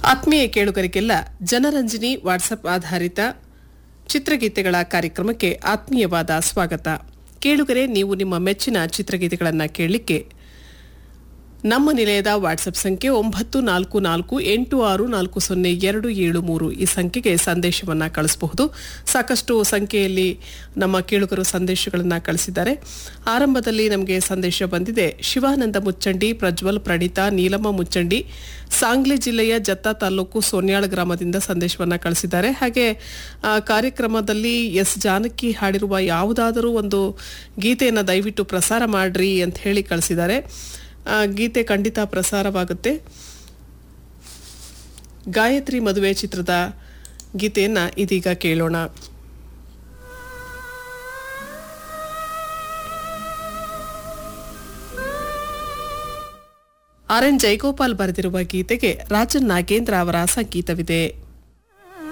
ಆತ್ಮೀಯ ಕೇಳುಗರಿಗೆಲ್ಲ ಜನರಂಜನಿ ವಾಟ್ಸಪ್ ಆಧಾರಿತ ಚಿತ್ರಗೀತೆಗಳ ಕಾರ್ಯಕ್ರಮಕ್ಕೆ ಆತ್ಮೀಯವಾದ ಸ್ವಾಗತ ಕೇಳುಗರೆ ನೀವು ನಿಮ್ಮ ಮೆಚ್ಚಿನ ಚಿತ್ರಗೀತೆಗಳನ್ನು ಕೇಳಲಿಕ್ಕೆ ನಮ್ಮ ನಿಲಯದ ವಾಟ್ಸಪ್ ಸಂಖ್ಯೆ ಒಂಬತ್ತು ನಾಲ್ಕು ನಾಲ್ಕು ಎಂಟು ಆರು ನಾಲ್ಕು ಸೊನ್ನೆ ಎರಡು ಏಳು ಮೂರು ಈ ಸಂಖ್ಯೆಗೆ ಸಂದೇಶವನ್ನು ಕಳಿಸಬಹುದು ಸಾಕಷ್ಟು ಸಂಖ್ಯೆಯಲ್ಲಿ ನಮ್ಮ ಕೇಳುಗರು ಸಂದೇಶಗಳನ್ನು ಕಳಿಸಿದ್ದಾರೆ ಆರಂಭದಲ್ಲಿ ನಮಗೆ ಸಂದೇಶ ಬಂದಿದೆ ಶಿವಾನಂದ ಮುಚ್ಚಂಡಿ ಪ್ರಜ್ವಲ್ ಪ್ರಣೀತಾ ನೀಲಮ್ಮ ಮುಚ್ಚಂಡಿ ಸಾಂಗ್ಲಿ ಜಿಲ್ಲೆಯ ಜತ್ತ ತಾಲೂಕು ಸೋನ್ಯಾಳ ಗ್ರಾಮದಿಂದ ಸಂದೇಶವನ್ನು ಕಳಿಸಿದ್ದಾರೆ ಹಾಗೆ ಆ, ಕಾರ್ಯಕ್ರಮದಲ್ಲಿ ಎಸ್ ಜಾನಕಿ ಹಾಡಿರುವ ಯಾವುದಾದರೂ ಒಂದು ಗೀತೆಯನ್ನು ದಯವಿಟ್ಟು ಪ್ರಸಾರ ಮಾಡ್ರಿ ಅಂತ ಹೇಳಿ ಕಳಿಸಿದ್ದಾರೆ ಆ, ಗೀತೆ ಖಂಡಿತ ಪ್ರಸಾರವಾಗುತ್ತೆ ಗಾಯತ್ರಿ ಮದುವೆ ಚಿತ್ರದ ಗೀತೆಯನ್ನ ಇದೀಗ ಕೇಳೋಣ ಆರ್ ಎನ್ ಜಯಗೋಪಾಲ್ ಬರೆದಿರುವ ಗೀತೆಗೆ ರಾಜನ್ ನಾಗೇಂದ್ರ ಅವರ ಸಂಗೀತವಿದೆ